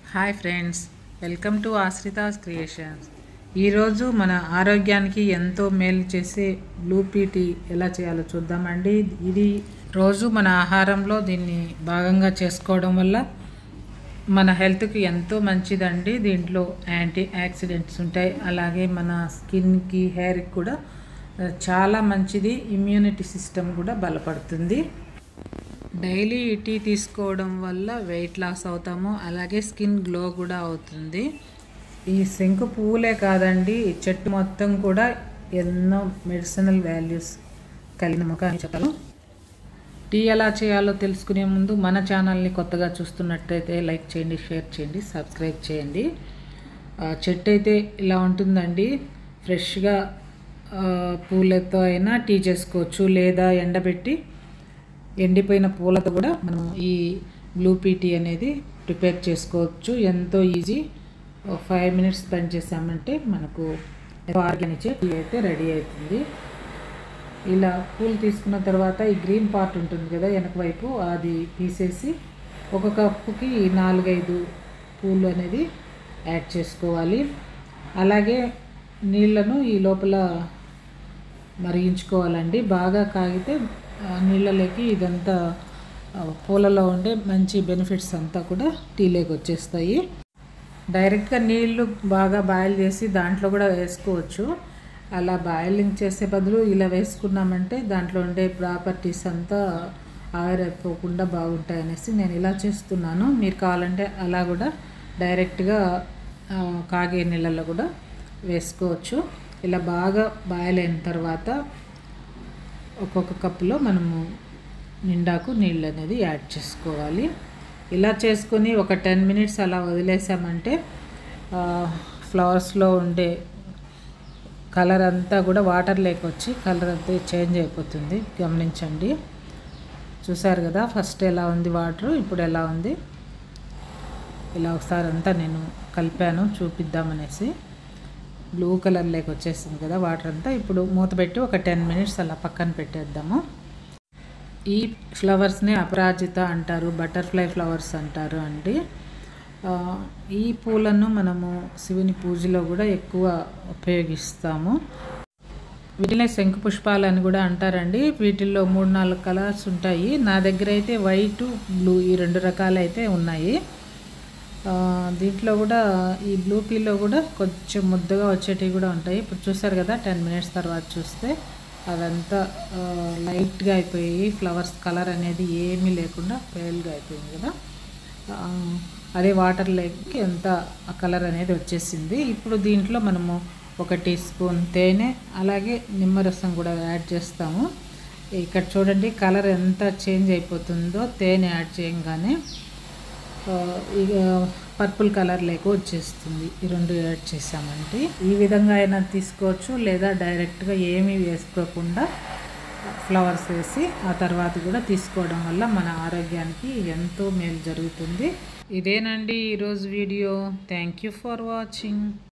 hi friends welcome to Ashritha's creations ఈరోజు మన ఆరోగ్యానికి ఎంతో మేలు చేసే బ్లూ పీ టీ ఎలా చేయాలో చూద్దామండి ఇది రోజు మన ఆహారంలో దీన్ని భాగంగా చేసుకోవడం వల్ల మన హెల్త్కి ఎంతో మంచిదండి దీంట్లో యాంటీ ఆక్సిడెంట్స్ ఉంటాయి అలాగే మన స్కిన్కి హెయిర్కి కూడా ఆ, చాలా మంచిది ఇమ్యూనిటీ సిస్టమ్ కూడా బలపడుతుంది డైలీ ఈ టీ తీసుకోవడం వల్ల వెయిట్ లాస్ అవుతాము అలాగే స్కిన్ గ్లో కూడా అవుతుంది ఈ శంకు పువ్వులే కాదండి ఈ చెట్టు మొత్తం కూడా ఎన్నో మెడిసినల్ వాల్యూస్ కలిగిన మొక్క అని చెప్పాలి టీ ఎలా చేయాలో తెలుసుకునే ముందు మన ఛానల్ని కొత్తగా చూస్తున్నట్టయితే లైక్ చేయండి షేర్ చేయండి సబ్స్క్రైబ్ చేయండి ఆ, చెట్టు అయితే ఇలా ఉంటుందండి ఫ్రెష్గా ఆ, పూలతో అయినా టీ చేసుకోవచ్చు లేదా ఎండబెట్టి ఎండిపోయిన పూలతో కూడా మనం ఈ బ్లూ పీ టీ అనేది ప్రిపేర్ చేసుకోవచ్చు ఎంతో ఈజీ ఫైవ్ మినిట్స్ స్పెండ్ చేసామంటే మనకు ఆర్గానిక్ టీ అయితే రెడీ అవుతుంది ఇలా పూలు తీసుకున్న తర్వాత ఈ గ్రీన్ పార్ట్ ఉంటుంది కదా వెనక వైపు అది తీసేసి ఒక కప్పుకి నాలుగైదు పూలు అనేది యాడ్ చేసుకోవాలి అలాగే నీళ్ళను ఈ లోపల మరిగించుకోవాలండి బాగా కాగితే ఆ, నీళ్ళలోకి ఇదంతా ఆ, పూలలో ఉండే మంచి బెనిఫిట్స్ అంతా కూడా టీలోకి వచ్చేస్తాయి డైరెక్ట్గా నీళ్లు బాగా బాయిల్ చేసి దాంట్లో కూడా వేసుకోవచ్చు అలా బాయిలింగ్ చేసే బదులు ఇలా వేసుకున్నామంటే దాంట్లో ఉండే ప్రాపర్టీస్ అంతా ఆవిరైపోకుండా బాగుంటాయి అనేసి నేను ఇలా చేస్తున్నాను మీరు కావాలంటే అలా కూడా డైరెక్ట్గా ఆ, కాగే నీళ్ళల్లో కూడా వేసుకోవచ్చు ఇలా బాగా బాయిల్ అయిన తర్వాత ఒక్కొక్క కప్పులో మనము నిండాకు నీళ్ళు అనేది యాడ్ చేసుకోవాలి ఇలా చేసుకొని ఒక టెన్ మినిట్స్ అలా వదిలేసామంటే ఆ, ఫ్లవర్స్లో ఉండే కలర్ అంతా కూడా వాటర్ లేకొచ్చి కలర్ అంతా చేంజ్ అయిపోతుంది గమనించండి చూసారు కదా ఫస్ట్ ఎలా ఉంది వాటర్ ఇప్పుడు ఎలా ఉంది ఇలా ఒకసారి అంతా నేను కలిపాను చూపిద్దామనేసి బ్లూ కలర్ లేక వచ్చేసింది కదా వాటర్ అంతా ఇప్పుడు మూత పెట్టి ఒక టెన్ మినిట్స్ అలా పక్కన పెట్టేద్దాము ఈ ఫ్లవర్స్ని అపరాజిత అంటారు బటర్ఫ్లై ఫ్లవర్స్ అంటారు అండి ఆ, ఈ పూలను మనము శివుని పూజలో కూడా ఎక్కువ ఉపయోగిస్తాము వీటినే శంకు పుష్పాలు అని కూడా అంటారండి వీటిల్లో మూడు నాలుగు కలర్స్ ఉంటాయి నా దగ్గర అయితే వైట్ బ్లూ ఈ రెండు రకాలు అయితే ఉన్నాయి ఆ, దీంట్లో కూడా ఈ బ్లూ పీలో కూడా కొంచెం ముద్దగా వచ్చేటివి కూడా ఉంటాయి ఇప్పుడు చూసారు కదా టెన్ మినిట్స్ తర్వాత చూస్తే అదంతా ఆ, లైట్గా అయిపోయి ఫ్లవర్స్ కలర్ అనేది ఏమీ లేకుండా పేల్గా అయిపోయింది కదా ఆ, అదే వాటర్ లేకి ఎంత ఆ కలర్ అనేది వచ్చేసింది ఇప్పుడు దీంట్లో మనము ఒక టీ స్పూన్ తేనె అలాగే నిమ్మరసం కూడా యాడ్ చేస్తాము ఇక్కడ చూడండి కలర్ ఎంత చేంజ్ అయిపోతుందో తేనె యాడ్ చేయంగానే ఆ, ఇక పర్పుల్ కలర్ లేక వచ్చేస్తుంది ఈ రెండు యాడ్ చేసామంటే ఈ విధంగా అయినా తీసుకోవచ్చు లేదా డైరెక్ట్గా ఏమీ వేసుకోకుండా ఫ్లవర్స్ వేసి ఆ తర్వాత కూడా తీసుకోవడం వల్ల మన ఆరోగ్యానికి ఎంతో మేలు జరుగుతుంది ఇదేనండి ఈరోజు video thank you for watching